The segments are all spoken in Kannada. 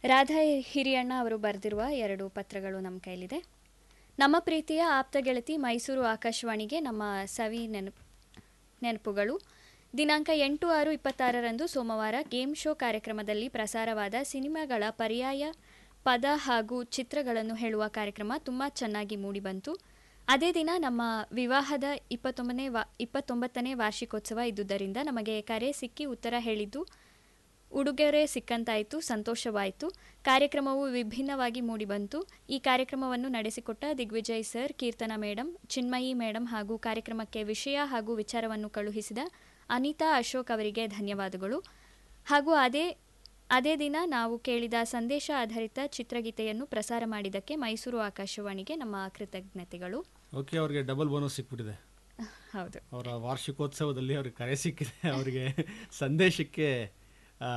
ರಾಧಾ ಹಿರಿಯಣ್ಣ ಅವರು ಬರೆದಿರುವ ಎರಡು ಪತ್ರಗಳು ನಮ್ಮ ಕೈಲಿದೆ ನಮ್ಮ ಪ್ರೀತಿಯ ಆಪ್ತ ಗೆಳತಿ ಮೈಸೂರು ಆಕಾಶವಾಣಿಗೆ ನಮ್ಮ ಸವಿ ನೆನಪು ನೆನಪುಗಳು ದಿನಾಂಕ ಎಂಟು ಆರು ಇಪ್ಪತ್ತಾರರಂದು ಸೋಮವಾರ ಗೇಮ್ ಶೋ ಕಾರ್ಯಕ್ರಮದಲ್ಲಿ ಪ್ರಸಾರವಾದ ಸಿನಿಮಾಗಳ ಪರ್ಯಾಯ ಪದ ಹಾಗೂ ಚಿತ್ರಗಳನ್ನು ಹೇಳುವ ಕಾರ್ಯಕ್ರಮ ತುಂಬ ಚೆನ್ನಾಗಿ ಮೂಡಿಬಂತು ಅದೇ ದಿನ ನಮ್ಮ ವಿವಾಹದ ಇಪ್ಪತ್ತೊಂಬನೇ ವಾ ಇಪ್ಪತ್ತೊಂಬತ್ತನೇ ವಾರ್ಷಿಕೋತ್ಸವ ಇದ್ದುದರಿಂದ ನಮಗೆ ಕರೆ ಸಿಕ್ಕಿ ಉತ್ತರ ಹೇಳಿದ್ದು ಉಡುಗೊರೆ ಸಿಕ್ಕಂತಾಯಿತು ಸಂತೋಷವಾಯಿತು ಕಾರ್ಯಕ್ರಮವು ವಿಭಿನ್ನವಾಗಿ ಮೂಡಿಬಂತು ಈ ಕಾರ್ಯಕ್ರಮವನ್ನು ನಡೆಸಿಕೊಟ್ಟ Digvijay sir Keerthana madam Chinmayi madam ಹಾಗೂ ಕಾರ್ಯಕ್ರಮಕ್ಕೆ ವಿಷಯ ಹಾಗೂ ವಿಚಾರವನ್ನು ಕಳುಹಿಸಿದ ಅನಿತಾ ಅಶೋಕ್ ಅವರಿಗೆ ಧನ್ಯವಾದಗಳು ಹಾಗೂ ಅದೇ ಅದೇ ದಿನ ನಾವು ಕೇಳಿದ ಸಂದೇಶ ಆಧಾರಿತ ಚಿತ್ರಗೀತೆಯನ್ನು ಪ್ರಸಾರ ಮಾಡಿದ್ದಕ್ಕೆ ಮೈಸೂರು ಆಕಾಶವಾಣಿಗೆ ನಮ್ಮ ಕೃತಜ್ಞತೆಗಳು ಓಕೆ ಅವ್ರಿಗೆ ಡಬಲ್ ಬೋನಸ್ ಸಿಕ್ಬಿಟ್ಟಿದೆ ಹೌದು ಅವರ ವಾರ್ಷಿಕೋತ್ಸವದಲ್ಲಿ ಅವ್ರಿಗೆ ಕರೆ ಸಿಕ್ಕಿದೆ ಅವರಿಗೆ ಸಂದೇಶಕ್ಕೆ ಆ,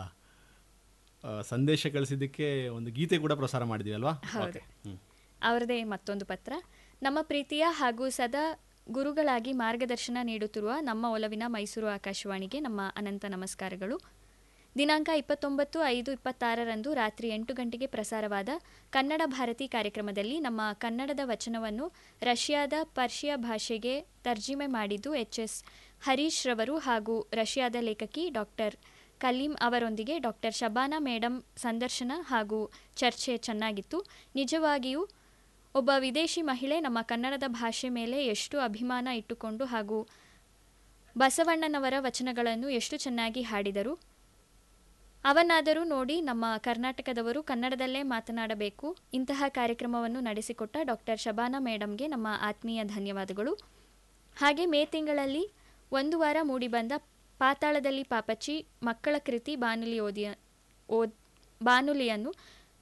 ಆ, ಸಂದೇಶ ಕಳಿಸಿದ್ದಕ್ಕೆ ಒಂದು ಗೀತೆ ಕೂಡ ಪ್ರಸಾರ ಮಾಡಿದ್ವಿ ಅಲ್ವಾ ಹೌದು. Okay. ಹ್ಮ್. ಅವರದೇ ಮತ್ತೊಂದು ಪತ್ರ ನಮ್ಮ ಪ್ರೀತಿಯ ಹಾಗೂ ಸದಾ ಗುರುಗಳಾಗಿ ಮಾರ್ಗದರ್ಶನ ನೀಡುತ್ತಿರುವ ನಮ್ಮ ಒಲವಿನ ಮೈಸೂರು ಆಕಾಶವಾಣಿಗೆ ನಮ್ಮ ಅನಂತ ನಮಸ್ಕಾರಗಳು ದಿನಾಂಕ ಇಪ್ಪತ್ತೊಂಬತ್ತು ಐದು ಇಪ್ಪತ್ತಾರರಂದು ರಾತ್ರಿ ಎಂಟು ಗಂಟೆಗೆ ಪ್ರಸಾರವಾದ ಕನ್ನಡ ಭಾರತಿ ಕಾರ್ಯಕ್ರಮದಲ್ಲಿ ನಮ್ಮ ಕನ್ನಡದ ವಚನವನ್ನು ರಷ್ಯಾದ ಪರ್ಷಿಯಾ ಭಾಷೆಗೆ ತರ್ಜಿಮೆ ಮಾಡಿದ್ದು ಎಚ್ ಎಸ್ ಹರೀಶ್ ರವರು ಹಾಗೂ ರಷ್ಯಾದ ಲೇಖಕಿ ಡಾಕ್ಟರ್ ಕಲೀಂ ಅವರೊಂದಿಗೆ ಡಾಕ್ಟರ್ ಶಬಾನಾ ಮೇಡಮ್ ಸಂದರ್ಶನ ಹಾಗೂ ಚರ್ಚೆ ಚೆನ್ನಾಗಿತ್ತು ನಿಜವಾಗಿಯೂ ಒಬ್ಬ ವಿದೇಶಿ ಮಹಿಳೆ ನಮ್ಮ ಕನ್ನಡದ ಭಾಷೆ ಮೇಲೆ ಎಷ್ಟು ಅಭಿಮಾನ ಇಟ್ಟುಕೊಂಡು ಹಾಗೂ ಬಸವಣ್ಣನವರ ವಚನಗಳನ್ನು ಎಷ್ಟು ಚೆನ್ನಾಗಿ ಹಾಡಿದರು ಅವನ್ನಾದರೂ ನೋಡಿ ನಮ್ಮ ಕರ್ನಾಟಕದವರು ಕನ್ನಡದಲ್ಲೇ ಮಾತನಾಡಬೇಕು ಇಂತಹ ಕಾರ್ಯಕ್ರಮವನ್ನು ನಡೆಸಿಕೊಟ್ಟ ಡಾಕ್ಟರ್ ಶಬಾನಾ ಮೇಡಮ್ಗೆ ನಮ್ಮ ಆತ್ಮೀಯ ಧನ್ಯವಾದಗಳು ಹಾಗೆ ಮೇ ತಿಂಗಳಲ್ಲಿ ಒಂದು ವಾರ ಮೂಡಿಬಂದ ಪಾತಾಳದಲ್ಲಿ ಪಾಪಚ್ಚಿ ಮಕ್ಕಳ ಕೃತಿ ಬಾನುಲಿ ಓದಿಯ ಓದ್ ಬಾನುಲಿಯನ್ನು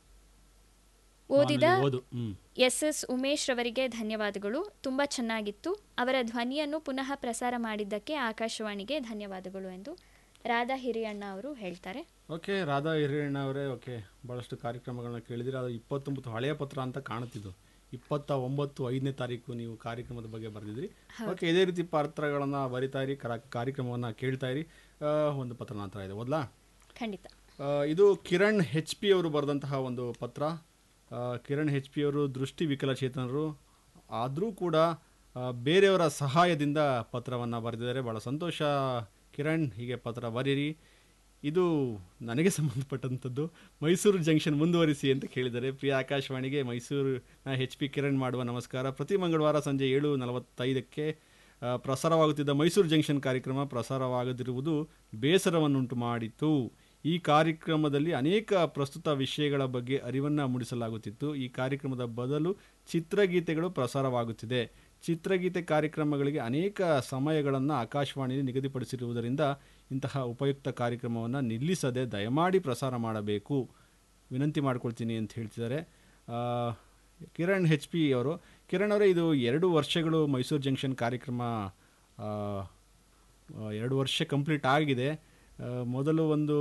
ಓದಿದ ಬಾನುಲಿ ಓದು ಹ್ಮ್ ಎಸ್ ಎಸ್ ಉಮೇಶ್ ರವರಿಗೆ ಧನ್ಯವಾದಗಳು ತುಂಬ ಚೆನ್ನಾಗಿತ್ತು ಅವರ ಧ್ವನಿಯನ್ನು ಪುನಃ ಪ್ರಸಾರ ಮಾಡಿದ್ದಕ್ಕೆ ಆಕಾಶವಾಣಿಗೆ ಧನ್ಯವಾದಗಳು ಎಂದು ರಾಧಾ ಹಿರಿಯಣ್ಣ ಅವರು ಹೇಳ್ತಾರೆ ಓಕೆ ರಾಧಾ ಹಿರಿಯಣ್ಣ ಅವರೇ ಓಕೆ ಭಾಳಷ್ಟು ಕಾರ್ಯಕ್ರಮಗಳನ್ನ ಕೇಳಿದಿರಿ ಅದು ಇಪ್ಪತ್ತೊಂಬತ್ತು ಹಳೆಯ ಪತ್ರ ಅಂತ ಕಾಣುತ್ತಿದ್ದು ಇಪ್ಪತ್ತ ಒಂಬತ್ತು ಐದನೇ ತಾರೀಕು ನೀವು ಕಾರ್ಯಕ್ರಮದ ಬಗ್ಗೆ ಬರೆದಿದ್ರಿ ಓಕೆ ಇದೇ ರೀತಿ ಪತ್ರಗಳನ್ನು ಬರಿತಾ ಇರಿ ಕರ ಕಾರ್ಯಕ್ರಮವನ್ನು ಕೇಳ್ತಾ ಇರಿ ಆ, ಒಂದು ಪತ್ರ ನಂತರ ಇದೆ ಓದ್ಲಾ ಖಂಡಿತ ಆ, ಇದು ಕಿರಣ್ ಹೆಚ್ ಪಿ ಅವರು ಬರೆದಂತಹ ಒಂದು ಪತ್ರ ಆ, ಕಿರಣ್ ಹೆಚ್ ಪಿ ಅವರು ದೃಷ್ಟಿ ವಿಕಲಚೇತನರು ಆದರೂ ಕೂಡ ಆ, ಬೇರೆಯವರ ಸಹಾಯದಿಂದ ಪತ್ರವನ್ನು ಬರೆದಿದ್ದಾರೆ ಭಾಳ ಸಂತೋಷ ಕಿರಣ್ ಹೀಗೆ ಪತ್ರ ಬರೀರಿ ಇದು ನನಗೆ ಸಂಬಂಧಪಟ್ಟಂಥದ್ದು ಮೈಸೂರು ಜಂಕ್ಷನ್ ಮುಂದುವರಿಸಿ ಅಂತ ಕೇಳಿದ್ದಾರೆ ಪ್ರಿಯ ಆಕಾಶವಾಣಿಗೆ ಮೈಸೂರು ಹೆಚ್ ಪಿ ಕಿರಣ್ ಮಾಡುವ ನಮಸ್ಕಾರ ಪ್ರತಿ ಮಂಗಳವಾರ ಸಂಜೆ ಏಳು ನಲವತ್ತೈದಕ್ಕೆ ಆ, ಪ್ರಸಾರವಾಗುತ್ತಿದ್ದ ಮೈಸೂರು ಜಂಕ್ಷನ್ ಕಾರ್ಯಕ್ರಮ ಪ್ರಸಾರವಾಗದಿರುವುದು ಬೇಸರವನ್ನುಂಟು ಮಾಡಿತು ಈ ಕಾರ್ಯಕ್ರಮದಲ್ಲಿ ಅನೇಕ ಪ್ರಸ್ತುತ ವಿಷಯಗಳ ಬಗ್ಗೆ ಅರಿವನ್ನು ಮೂಡಿಸಲಾಗುತ್ತಿತ್ತು ಈ ಕಾರ್ಯಕ್ರಮದ ಬದಲು ಚಿತ್ರಗೀತೆಗಳು ಪ್ರಸಾರವಾಗುತ್ತಿದೆ ಚಿತ್ರಗೀತೆ ಕಾರ್ಯಕ್ರಮಗಳಿಗೆ ಅನೇಕ ಸಮಯಗಳನ್ನು ಆಕಾಶವಾಣಿಯಲ್ಲಿ ನಿಗದಿಪಡಿಸಿರುವುದರಿಂದ ಇಂತಹ ಉಪಯುಕ್ತ ಕಾರ್ಯಕ್ರಮವನ್ನು ನಿಲ್ಲಿಸದೆ ದಯಮಾಡಿ ಪ್ರಸಾರ ಮಾಡಬೇಕು ವಿನಂತಿ ಮಾಡ್ಕೊಳ್ತೀನಿ ಅಂತ ಹೇಳ್ತಿದ್ದಾರೆ ಆ, ಕಿರಣ್ ಹೆಚ್ ಪಿ ಅವರು ಕಿರಣ್ ಅವರೇ ಇದು ಎರಡು ವರ್ಷಗಳು ಮೈಸೂರು ಜಂಕ್ಷನ್ ಕಾರ್ಯಕ್ರಮ ಆ, ಆ, ಎರಡು ವರ್ಷ ಕಂಪ್ಲೀಟ್ ಆಗಿದೆ ಆ, ಮೊದಲು ಒಂದು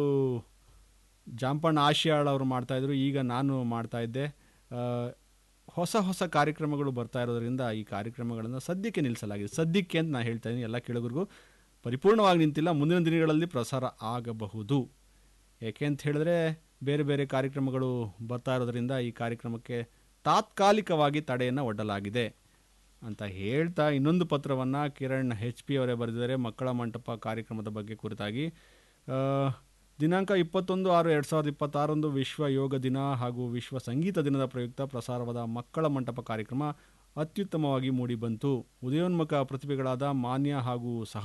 ಜಾಂಪಣ್ಣ ಆಶಿಯಾಳ್ ಅವರು ಮಾಡ್ತಾಯಿದ್ರು ಈಗ ನಾನು ಮಾಡ್ತಾ ಇದ್ದೆ ಆ, ಹೊಸ ಹೊಸ ಕಾರ್ಯಕ್ರಮಗಳು ಬರ್ತಾ ಇರೋದ್ರಿಂದ ಈ ಕಾರ್ಯಕ್ರಮಗಳನ್ನು ಸದ್ಯಕ್ಕೆ ನಿಲ್ಲಿಸಲಾಗಿದೆ ಸದ್ಯಕ್ಕೆ ಅಂತ ನಾನು ಹೇಳ್ತಾ ಇದ್ದೀನಿ ಎಲ್ಲ ಕೇಳುಗರಿಗೂ ಪರಿಪೂರ್ಣವಾಗಿ ನಿಂತಿಲ್ಲ ಮುಂದಿನ ದಿನಗಳಲ್ಲಿ ಪ್ರಸಾರ ಆಗಬಹುದು ಏಕೆ ಅಂತ ಹೇಳಿದ್ರೆ ಬೇರೆ ಬೇರೆ ಕಾರ್ಯಕ್ರಮಗಳು ಬರ್ತಾ ಇರೋದ್ರಿಂದ ಈ ಕಾರ್ಯಕ್ರಮಕ್ಕೆ ತಾತ್ಕಾಲಿಕವಾಗಿ ತಡೆಯನ್ನು ಒಡ್ಡಲಾಗಿದೆ ಅಂತ ಹೇಳ್ತಾ ಇನ್ನೊಂದು ಪತ್ರವನ್ನು ಕಿರಣ್ ಹೆಚ್ ಪಿ ಅವರೇ ಬರೆದಿದ್ದಾರೆ ಮಕ್ಕಳ ಮಂಟಪ ಕಾರ್ಯಕ್ರಮದ ಬಗ್ಗೆ ಕುರಿತಾಗಿ ಆ, ದಿನಾಂಕ ಇಪ್ಪತ್ತೊಂದು ಆರು ಎರಡು ಸಾವಿರದ ಇಪ್ಪತ್ತಾರರಂದು ವಿಶ್ವ ಯೋಗ ದಿನ ಹಾಗೂ ವಿಶ್ವ ಸಂಗೀತ ದಿನದ ಪ್ರಯುಕ್ತ ಪ್ರಸಾರವಾದ ಮಕ್ಕಳ ಮಂಟಪ ಕಾರ್ಯಕ್ರಮ ಅತ್ಯುತ್ತಮವಾಗಿ ಮೂಡಿಬಂತು ಉದಯೋನ್ಮುಖ ಪ್ರತಿಭೆಗಳಾದ ಮಾನ್ಯ ಹಾಗೂ ಸಹ